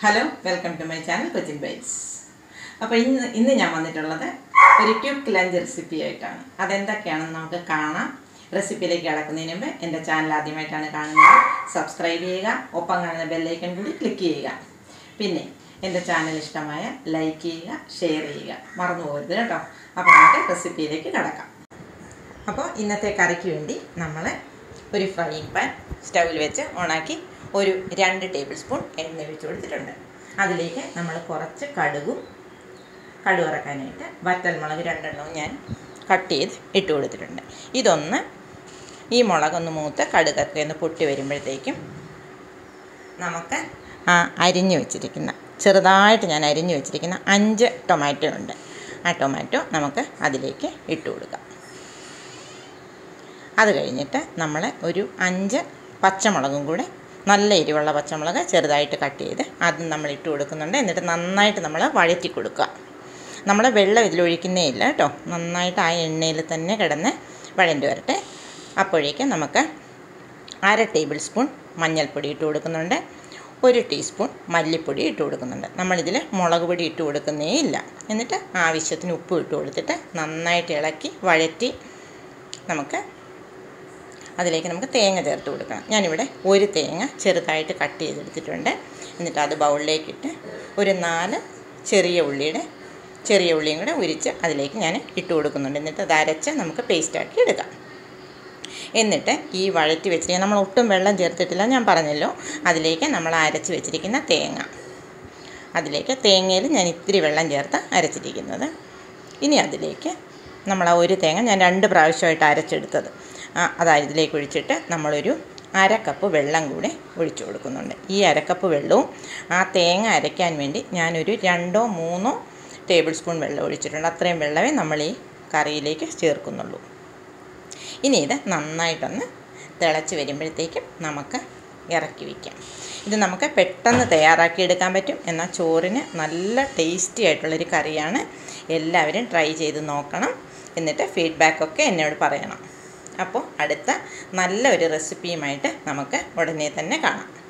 hello welcome to my channel Cochin bytes അപ്പോൾ ഇന്ന് ഇന്ന് ഞാൻ വന്നിട്ടുള്ളത് ഒരു ക്യൂക്ക് ലഞ്ച് റെസിപ്പി ആയിട്ടാണ് അതെന്തൊക്കെയാണെന്ന് നമുക്ക് കാണാം റെസിപ്പിയിലേക്ക് കിടക്കുന്നതിന് മുമ്പ് എൻ്റെ ചാനൽ ആദ്യമായിട്ടാണ് കാണുന്നത് സബ്സ്ക്രൈബ് ചെയ്യുക ഒപ്പം കാണുന്ന ബെല്ലൈക്കൺ കൂടി ക്ലിക്ക് ചെയ്യുക പിന്നെ എൻ്റെ ചാനൽ ഇഷ്ടമായ ലൈക്ക് ചെയ്യുക ഷെയർ ചെയ്യുക മറന്നു പോകരുത് കേട്ടോ അപ്പോൾ നമുക്ക് റെസിപ്പിയിലേക്ക് കിടക്കാം അപ്പോൾ ഇന്നത്തെ കറിക്ക് വേണ്ടി നമ്മൾ ഒരു ഫ്രൈയിങ് പാൻ സ്റ്റൗവിൽ വെച്ച് ഓണാക്കി ഒരു രണ്ട് ടേബിൾ സ്പൂൺ എണ്ണ ഒഴിച്ച് കൊടുത്തിട്ടുണ്ട് അതിലേക്ക് നമ്മൾ കുറച്ച് കടുകും കടുക് ഇറക്കാനായിട്ട് വറ്റൽമുളക് രണ്ടെണ്ണവും ഞാൻ കട്ട് ചെയ്ത് ഇട്ട് കൊടുത്തിട്ടുണ്ട് ഇതൊന്ന് ഈ മുളകൊന്ന് മൂത്ത് കടുകൊക്കെ ഒന്ന് പൊട്ടി വരുമ്പോഴത്തേക്കും നമുക്ക് ആ അരിഞ്ഞു വെച്ചിരിക്കുന്ന ചെറുതായിട്ട് ഞാൻ അരിഞ്ഞു വെച്ചിരിക്കുന്ന അഞ്ച് ടൊമാറ്റോ ഉണ്ട് ആ ടൊമാറ്റോ നമുക്ക് അതിലേക്ക് ഇട്ട് കൊടുക്കാം അത് കഴിഞ്ഞിട്ട് നമ്മൾ ഒരു അഞ്ച് പച്ചമുളകും കൂടെ നല്ല എരിവുള്ള പച്ചമുളക് ചെറുതായിട്ട് കട്ട് ചെയ്ത് അതും നമ്മൾ ഇട്ട് കൊടുക്കുന്നുണ്ട് എന്നിട്ട് നന്നായിട്ട് നമ്മൾ വഴറ്റി കൊടുക്കുക നമ്മൾ വെള്ളം ഇതിലൊഴിക്കുന്നേ ഇല്ല കേട്ടോ നന്നായിട്ട് ആ എണ്ണയിൽ തന്നെ കിടന്ന് വഴണ്ടി വരട്ടെ അപ്പോഴേക്കും നമുക്ക് അര ടേബിൾ സ്പൂൺ മഞ്ഞൾപ്പൊടി ഇട്ട് കൊടുക്കുന്നുണ്ട് ഒരു ടീസ്പൂൺ മല്ലിപ്പൊടി ഇട്ട് കൊടുക്കുന്നുണ്ട് നമ്മളിതിൽ മുളക് പൊടി ഇട്ട് കൊടുക്കുന്നേ ഇല്ല എന്നിട്ട് ആവശ്യത്തിന് ഉപ്പ് ഇട്ട് കൊടുത്തിട്ട് നന്നായിട്ട് ഇളക്കി വഴറ്റി നമുക്ക് അതിലേക്ക് നമുക്ക് തേങ്ങ ചേർത്ത് കൊടുക്കണം ഞാനിവിടെ ഒരു തേങ്ങ ചെറുതായിട്ട് കട്ട് ചെയ്തെടുത്തിട്ടുണ്ട് എന്നിട്ട് അത് ബൗളിലേക്കിട്ട് ഒരു നാല് ചെറിയ ഉള്ളിയുടെ ചെറിയ ഉള്ളിയും കൂടെ ഉരിച്ച് അതിലേക്ക് ഞാൻ ഇട്ട് കൊടുക്കുന്നുണ്ട് എന്നിട്ട് അത് അരച്ച് നമുക്ക് പേസ്റ്റാക്കി എടുക്കാം എന്നിട്ട് ഈ വഴറ്റി വെച്ചിരിക്കുന്ന നമ്മൾ ഒട്ടും വെള്ളം ചേർത്തിട്ടില്ല ഞാൻ പറഞ്ഞല്ലോ അതിലേക്ക് നമ്മൾ അരച്ച് വെച്ചിരിക്കുന്ന തേങ്ങ അതിലേക്ക് തേങ്ങയിൽ ഞാൻ ഇത്തിരി വെള്ളം ചേർത്ത് അരച്ചിരിക്കുന്നത് ഇനി അതിലേക്ക് നമ്മൾ ആ ഒരു തേങ്ങ ഞാൻ രണ്ട് പ്രാവശ്യമായിട്ട് അരച്ചെടുത്തത് അതായത് ഇതിലേക്ക് ഒഴിച്ചിട്ട് നമ്മളൊരു അര കപ്പ് വെള്ളം കൂടെ ഒഴിച്ചു കൊടുക്കുന്നുണ്ട് ഈ അരക്കപ്പ് വെള്ളവും ആ തേങ്ങ അരയ്ക്കാൻ വേണ്ടി ഞാനൊരു രണ്ടോ മൂന്നോ ടേബിൾ സ്പൂൺ വെള്ളം ഒഴിച്ചിട്ടുണ്ട് അത്രയും വെള്ളമേ നമ്മൾ ഈ കറിയിലേക്ക് ചേർക്കുന്നുള്ളൂ ഇനി ഇത് നന്നായിട്ടൊന്ന് തിളച്ച് വരുമ്പോഴത്തേക്കും നമുക്ക് ഇറക്കി വയ്ക്കാം ഇത് നമുക്ക് പെട്ടെന്ന് തയ്യാറാക്കി എടുക്കാൻ പറ്റും എന്നാൽ ചോറിന് നല്ല ടേസ്റ്റി ആയിട്ടുള്ളൊരു കറിയാണ് എല്ലാവരും ട്രൈ ചെയ്ത് നോക്കണം എന്നിട്ട് ഫീഡ്ബാക്കൊക്കെ എന്നോട് പറയണം അപ്പോൾ അടുത്ത നല്ല ഒരു റെസിപ്പിയുമായിട്ട് നമുക്ക് ഉടനെ തന്നെ കാണാം